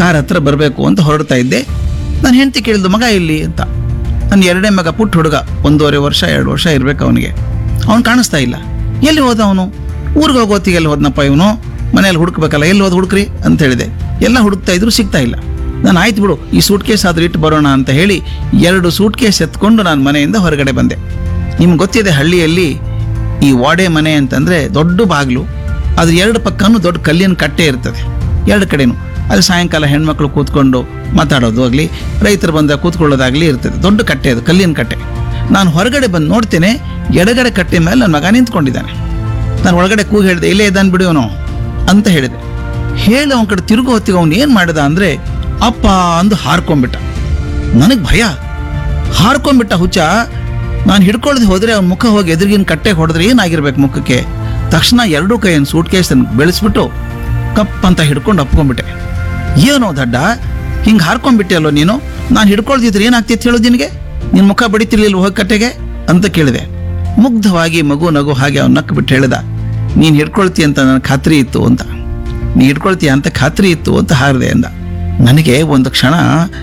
car ಹತ್ರ ಬರಬೇಕು ಅಂತ ಹೊರಡ್ತಾ ಇದ್ದೆ ನಾನು ಹೆಂಡತಿ ಕೇಳಿದ್ದು ಮಗ ಇಲ್ಲಿ ಅಂತ ನನ್ನ ಎರಡನೇ ಮಗ ಪುಟ್ಟ ಹುಡುಗ ಒಂದೂವರೆ ವರ್ಷ ಎರಡು ವರ್ಷ ಇರ್ಬೇಕು ಅವನಿಗೆ ಅವ್ನು ಕಾಣಿಸ್ತಾ ಇಲ್ಲ ಎಲ್ಲಿ ಹೋದ ಅವನು ಊರಿಗೆ ಹೋಗೋತ್ತಿಗೆ ಎಲ್ಲಿ ಹೋದ್ನಪ್ಪ ಇವನು ಮನೇಲಿ ಹುಡುಕ್ಬೇಕಲ್ಲ ಎಲ್ಲಿ ಹೋದ್ ಹುಡುಕ್ರಿ ಅಂತ ಹೇಳಿದೆ ಎಲ್ಲ ಹುಡುಕ್ತಾ ಇದ್ರು ಸಿಗ್ತಾ ಇಲ್ಲ ನಾನು ಆಯ್ತು ಬಿಡು ಈ ಸೂಟ್ ಕೇಸ್ ಆದ್ರೂ ಇಟ್ಟು ಬರೋಣ ಅಂತ ಹೇಳಿ ಎರಡು ಸೂಟ್ ಕೇಸ್ ಎತ್ಕೊಂಡು ನಾನು ಮನೆಯಿಂದ ಹೊರಗಡೆ ಬಂದೆ ನಿಮ್ಗೆ ಗೊತ್ತಿದೆ ಹಳ್ಳಿಯಲ್ಲಿ ಈ ವಾಡೆ ಮನೆ ಅಂತಂದ್ರೆ ದೊಡ್ಡ ಬಾಗಿಲು ಅದ್ರ ಎರಡು ಪಕ್ಕನೂ ದೊಡ್ಡ ಕಲ್ಲಿನ ಕಟ್ಟೆ ಇರ್ತದೆ ಎರಡು ಕಡೆನೂ ಅಲ್ಲಿ ಸಾಯಂಕಾಲ ಹೆಣ್ಮಕ್ಳು ಕೂತ್ಕೊಂಡು ಮಾತಾಡೋದು ಆಗಲಿ ರೈತರು ಬಂದ ಕೂತ್ಕೊಳ್ಳೋದಾಗ್ಲಿ ಇರ್ತದೆ ದೊಡ್ಡ ಕಟ್ಟೆ ಅದು ಕಲ್ಲಿನ ಕಟ್ಟೆ ನಾನು ಹೊರಗಡೆ ಬಂದು ನೋಡ್ತೇನೆ ಎಡಗಡೆ ಕಟ್ಟೆ ಮೇಲೆ ನನ್ನ ಮಗ ನಿಂತ್ಕೊಂಡಿದ್ದಾನೆ ನಾನು ಒಳಗಡೆ ಕೂಗಿ ಹೇಳಿದೆ ಇಲ್ಲೇ ಇದ್ದಾನೆ ಬಿಡುವನು ಅಂತ ಹೇಳಿದೆ ಹೇಳಿ ಅವನ ಕಡೆ ತಿರುಗು ಹೊತ್ತಿಗೆ ಅವನು ಏನು ಮಾಡಿದ ಅಂದರೆ ಅಪ್ಪ ಅಂದು ಹಾರ್ಕೊಂಡ್ಬಿಟ್ಟ ನನಗೆ ಭಯ ಹಾರ್ಕೊಂಡ್ಬಿಟ್ಟ ಹುಚ್ಚ ನಾನು ಹಿಡ್ಕೊಳ್ದೆ ಹೋದ್ರೆ ಅವ್ನ ಮುಖ ಹೋಗಿ ಎದುರಿಗಿನ ಕಟ್ಟೆ ಹೊಡೆದ್ರೆ ಏನಾಗಿರ್ಬೇಕು ಮುಖಕ್ಕೆ ತಕ್ಷಣ ಎರಡೂ ಕೈಯನ್ನು ಸೂಟ್ ಕೇಸನ್ನು ಬೆಳೆಸ್ಬಿಟ್ಟು ಕಪ್ ಅಂತ ಹಿಡ್ಕೊಂಡು ಅಪ್ಕೊಂಡ್ಬಿಟ್ಟೆ ಏನೋ ದಡ್ಡ ಹಿಂಗೆ ಹಾರ್ಕೊಂಡ್ಬಿಟ್ಟೆ ಅಲ್ಲೋ ನೀನು ನಾನು ಹಿಡ್ಕೊಳ್ದಿದ್ರೆ ಏನಾಗ್ತಿತ್ತು ಹೇಳೋದು ನಿನಗೆ ನಿನ್ನ ಮುಖ ಬಡಿತಿರ್ಲಿಲ್ಲ ಹೋಗಿ ಕಟ್ಟೆಗೆ ಅಂತ ಕೇಳಿದೆ ಮುಗ್ಧವಾಗಿ ಮಗು ನಗು ಹಾಗೆ ಅವ್ನು ನಕ್ಕು ಬಿಟ್ಟು ಹೇಳಿದ ನೀನು ಹಿಡ್ಕೊಳ್ತಿ ಅಂತ ನನಗೆ ಖಾತ್ರಿ ಇತ್ತು ಅಂತ ನೀ ಹಿಡ್ಕೊಳ್ತೀಯ ಅಂತ ಖಾತ್ರಿ ಇತ್ತು ಅಂತ ಹಾರಿದೆ ಅಂದ ನನಗೆ ಒಂದು ಕ್ಷಣ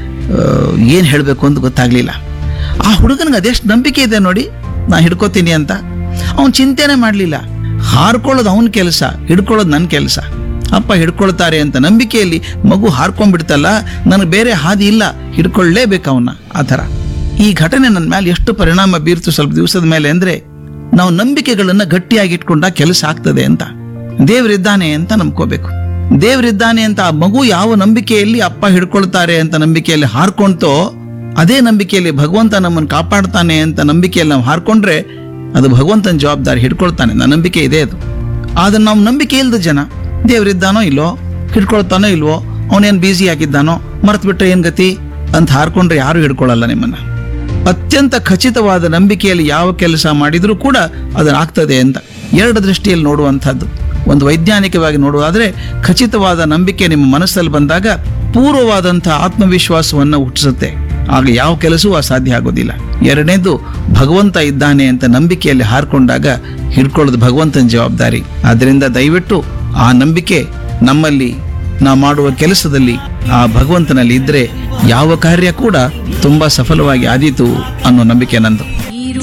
ಏನು ಹೇಳಬೇಕು ಅಂತ ಗೊತ್ತಾಗ್ಲಿಲ್ಲ ಆ ಹುಡುಗನಿಗೆ ಅದೆಷ್ಟು ನಂಬಿಕೆ ಇದೆ ನೋಡಿ ನಾ ಹಿಡ್ಕೋತೀನಿ ಅಂತ ಅವನು ಚಿಂತೆನೆ ಮಾಡಲಿಲ್ಲ ಹಾರ್ಕೊಳ್ಳೋದು ಅವನ ಕೆಲಸ ಹಿಡ್ಕೊಳ್ಳೋದು ನನ್ನ ಕೆಲಸ ಅಪ್ಪ ಹಿಡ್ಕೊಳ್ತಾರೆ ಅಂತ ನಂಬಿಕೆಯಲ್ಲಿ ಮಗು ಹಾರ್ಕೊಂಡ್ಬಿಡ್ತಲ್ಲ ನನಗೆ ಬೇರೆ ಹಾದಿ ಇಲ್ಲ ಹಿಡ್ಕೊಳ್ಳೇಬೇಕು ಅವನ್ನ ಆ ಥರ ಈ ಘಟನೆ ನನ್ನ ಮೇಲೆ ಎಷ್ಟು ಪರಿಣಾಮ ಬೀರ್ತು ಸ್ವಲ್ಪ ದಿವಸದ ಮೇಲೆ ಅಂದ್ರೆ ನಾವು ನಂಬಿಕೆಗಳನ್ನ ಗಟ್ಟಿಯಾಗಿ ಇಟ್ಕೊಂಡ ಕೆಲಸ ಆಗ್ತದೆ ಅಂತ ದೇವರಿದ್ದಾನೆ ಅಂತ ನಂಬ್ಕೋಬೇಕು ದೇವರಿದ್ದಾನೆ ಅಂತ ಆ ಮಗು ಯಾವ ನಂಬಿಕೆಯಲ್ಲಿ ಅಪ್ಪ ಹಿಡ್ಕೊಳ್ತಾರೆ ಅಂತ ನಂಬಿಕೆಯಲ್ಲಿ ಹಾರ್ಕೊಂತೋ ಅದೇ ನಂಬಿಕೆಯಲ್ಲಿ ಭಗವಂತ ನಮ್ಮನ್ನು ಕಾಪಾಡ್ತಾನೆ ಅಂತ ನಂಬಿಕೆಯಲ್ಲಿ ನಾವು ಹಾರ್ಕೊಂಡ್ರೆ ಅದು ಭಗವಂತನ ಜವಾಬ್ದಾರಿ ಹಿಡ್ಕೊಳ್ತಾನೆ ನನ್ನ ನಂಬಿಕೆ ಇದೆ ಅದು ಆದ್ರೆ ನಾವು ನಂಬಿಕೆ ಇಲ್ದ ಜನ ದೇವರಿದ್ದಾನೋ ಇಲ್ವೋ ಹಿಡ್ಕೊಳ್ತಾನೋ ಇಲ್ವೋ ಅವನೇನು ಬ್ಯುಸಿ ಆಗಿದ್ದಾನೋ ಮರ್ತು ಬಿಟ್ರೆ ಏನ್ ಗತಿ ಅಂತ ಹಾರ್ಕೊಂಡ್ರೆ ಯಾರು ಹಿಡ್ಕೊಳ್ಳಲ್ಲ ನಿಮ್ಮನ್ನ ಅತ್ಯಂತ ಖಚಿತವಾದ ನಂಬಿಕೆಯಲ್ಲಿ ಯಾವ ಕೆಲಸ ಮಾಡಿದರೂ ಕೂಡ ಅದನ್ನಾಗ್ತದೆ ಅಂತ ಎರಡು ದೃಷ್ಟಿಯಲ್ಲಿ ನೋಡುವಂಥದ್ದು ಒಂದು ವೈಜ್ಞಾನಿಕವಾಗಿ ನೋಡುವುದಾದ್ರೆ ಖಚಿತವಾದ ನಂಬಿಕೆ ನಿಮ್ಮ ಮನಸ್ಸಲ್ಲಿ ಬಂದಾಗ ಪೂರ್ವವಾದಂಥ ಆತ್ಮವಿಶ್ವಾಸವನ್ನು ಹುಟ್ಟಿಸುತ್ತೆ ಆಗ ಯಾವ ಕೆಲಸವೂ ಅಸಾಧ್ಯ ಆಗೋದಿಲ್ಲ ಎರಡನೇದು ಭಗವಂತ ಇದ್ದಾನೆ ಅಂತ ನಂಬಿಕೆಯಲ್ಲಿ ಹಾರ್ಕೊಂಡಾಗ ಹಿಡ್ಕೊಳ್ಳೋದು ಭಗವಂತನ ಜವಾಬ್ದಾರಿ ಆದ್ದರಿಂದ ದಯವಿಟ್ಟು ಆ ನಂಬಿಕೆ ನಮ್ಮಲ್ಲಿ ನಾವು ಮಾಡುವ ಕೆಲಸದಲ್ಲಿ ಆ ಭಗವಂತನಲ್ಲಿ ಇದ್ರೆ ಯಾವ ಕಾರ್ಯ ಕೂಡ ತುಂಬಾ ಸಫಲವಾಗಿ ಆದೀತು ಅನ್ನೋ ನಂಬಿಕೆ ನಂದು